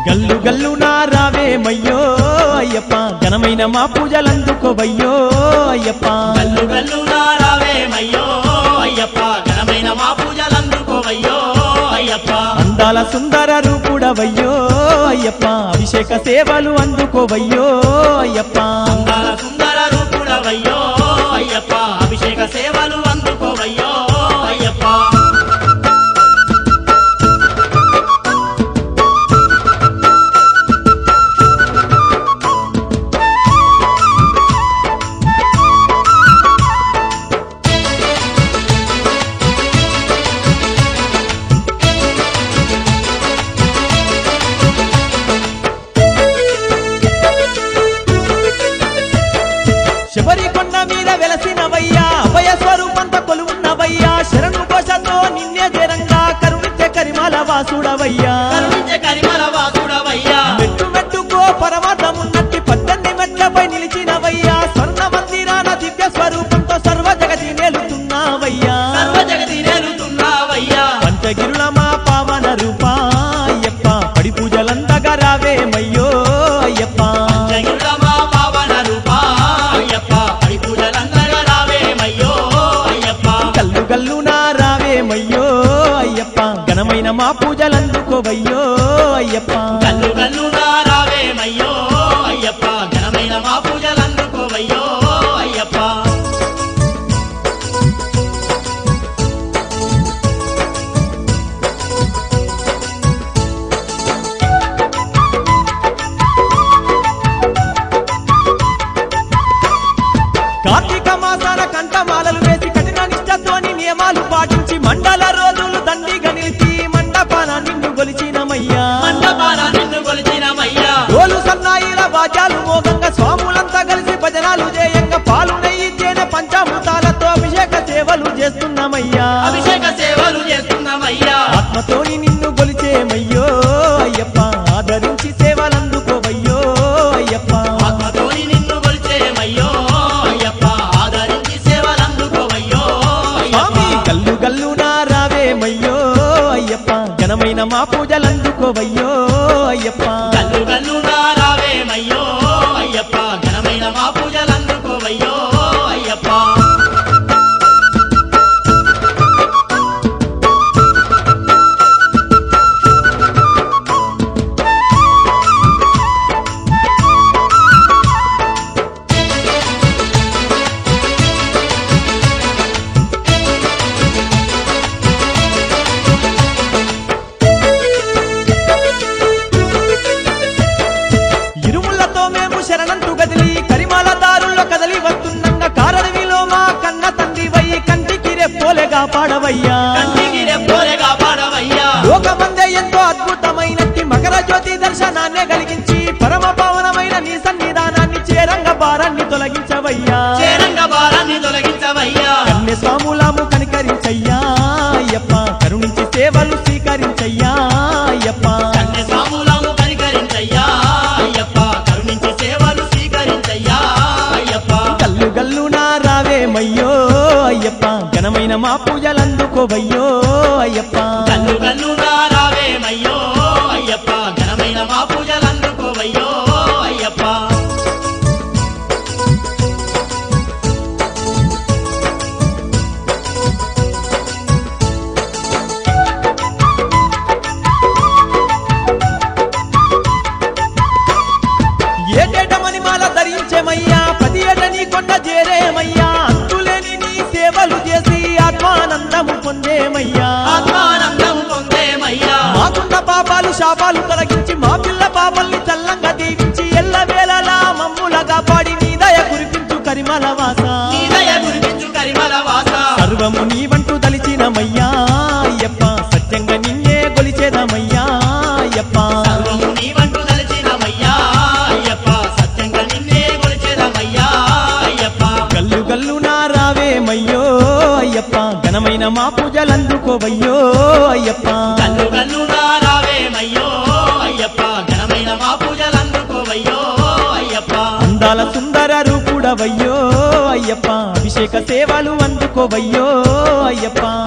గల్లు గల్లు నా రావేమయ్యో అయ్యప్ప ఘనమైన మా పూజలందుకోవయ్యో అయ్యప్ప గల్లు గల్లు నారావేమయ్యో అయ్యప్ప ఘనమైన మా పూజలందుకోవయ్యో అయ్యప్ప అందాల సుందర రూపుడవయ్యో అయ్యప్ప అభిషేక సేవలు అందుకోవయ్యో అయ్యప్ప అందాల సుందర రూపుడవయ్యో అయ్యప్ప అభిషేక సేవలు అందుకోవయ్యో అయ్యప్ప శబరి కొండ మీద వెలసినవయ్యా అభయ స్వరూపంత కొలువున్నవయ్యా శరణు కోశతో నిన్నే జరంగా కరుణించే కరిమల వాసుడవయ్యా కరుణించే కరిమల వాసుడవయ్యా మెట్టు మెట్టుకో పరమార్థమున్నట్టి పద్దెన్ని మెట్లపై నిలిచినవయ్యా స్వర్ణ మందిరాన దివ్య స్వరూపంతో సర్వ జగతి నేలుతున్నావయ్యా సర్వ జగతి నేలుతున్నావయ్యా పంచగిరుల మా పావన రూపా అయ్యప్ప పడి పూజలందగా రావేమయ్యో అయ్యప్ప జగిరుల మా పావన రూపా అయ్యప్ప పడి పూజలందరూ రావేమయ్యో అయ్యప్ప గల్లు గల్లు నా రావేమయ్యో అయ్యప్ప ఘనమైన మా పూజలందుకోవయ్యో అయ్యప్ప గల్లు గల్లు రావేమయ్యో అయ్యప్ప ఘనమైన మా పూజలందుకోవయ్యో అయ్యప్ప కార్తీక మాసాన కంఠమాలలు వేసి కఠిన నిష్టతోని నియమాలు పాటించి మండల రోజులు దండిగా నిలిచి మండపాన నిన్ను గొలిచినమయ్యా మండపాన నిన్ను కొలిచినమయ్యా డోలు సన్నాయిల వాద్యాలు మోగంగా స్వాములంతా కలిసి భజనాలు చేయంగా పాలు నెయ్యి తేనె పంచామృతాలతో అభిషేక సేవలు చేస్తున్నామయ్యా అభిషేక సేవలు చేస్తున్నామయ్యా ఆత్మతోని నిన్ను గొలిచేమయ్యో అయ్యప్ప ఆదరించి సేవలందుకోవయ్యో అయ్యప్ప ఆత్మతోని నిన్ను కొలిచేమయ్యో అయ్యప్ప ఆదరించి సేవలందుకోవయ్యో స్వామి అయ్యప్ప గల్లు గల్లు నా రావేమయ్యో అయ్యప్ప ఘనమైన మా పూజలందుకోవయ్యో అయ్యప్ప గల్లు గల్లు రావేమయ్యో అయ్యప్ప ఘనమైన మా పూజలందుకోవయ్యో అయ్యప్ప ఇరుములతో మేము శరణంటూ గదిలి కరిమాల దారుల్లో కదలి వస్తుండగా కారడవిలో మా కన్న తండ్రి వయ్యి కంటికి రెప్పోలేగా పాడవయ్యా కంటికి రెప్పోలేగా పాడవయ్యా లోకమందే ఎంతో అద్భుతమైనట్టి మకర జ్యోతి దర్శనాన్ని కలిగించి పరమ పావనమైన నీ సన్నిధానాన్ని చేరంగ భారాన్ని తొలగించవయ్యా చేరంగ భారాన్ని తొలగించవయ్యా కన్య స్వాములాము కనికరించయ్యా అయ్యప్ప కరుణించి సేవలు స్వీకరించయ్యా అయ్యప్ప కన్య సాములను కనికరించయ్యా అయ్యప్ప కరుణించి సేవలు స్వీకరించయ్యా అయ్యప్ప గల్లు గల్లు నా రావేమయ్యో అయ్యప్ప ఘనమైన మా పూజలందుకోవయ్యో అయ్యప్ప గల్లు గల్లు రావేమయ్యో అయ్యప్ప ఘనమైన మా పూజలందుకోవయ్యో అయ్యప్ప ఏటేట మణిమాల ధరించేమయ్యా ప్రతి ఏట నీ కొండ చేరేమయ్యా అంతులేని నీ సేవలు చేసి ఆత్మానందము పొందేమయ్యా ఆత్మానందం పొందేమయ్యా మాకున్న పాపాలు శాపాలు తొలగించి మా పిల్ల పాపల్ని చల్లంగా దీవించి ఎల్ల వేళలా మమ్ములగా పాడి నీ దయ కురిపించు కరిమల వాస నీ దయ గురిపించు కరిమల వాస సర్వము నీ వంటూ తలిచినమయ్యా అయ్యప్ప సత్యంగా నిన్నే గొలిచేదమయ్యా అయ్యప్ప సర్వము నీ వంటు తలచినమయ్యా అయ్యప్ప సత్యంగా నిన్నే కొలిచేదమయ్యా అయ్యప్ప గల్లు గల్లు నా రావేమయ్యో అయ్యప్ప ఘనమైన మా పూజలందుకోవయ్యో అయ్యప్ప గల్లు గల్లు రావేమయ్యో అయ్యప్ప ఘనమైన మా పూజలందుకోవయ్యో అయ్యప్ప అందాల సుందర రూపుడవయ్యో అయ్యప్ప అభిషేక సేవలు అందుకోవయ్యో అయ్యప్ప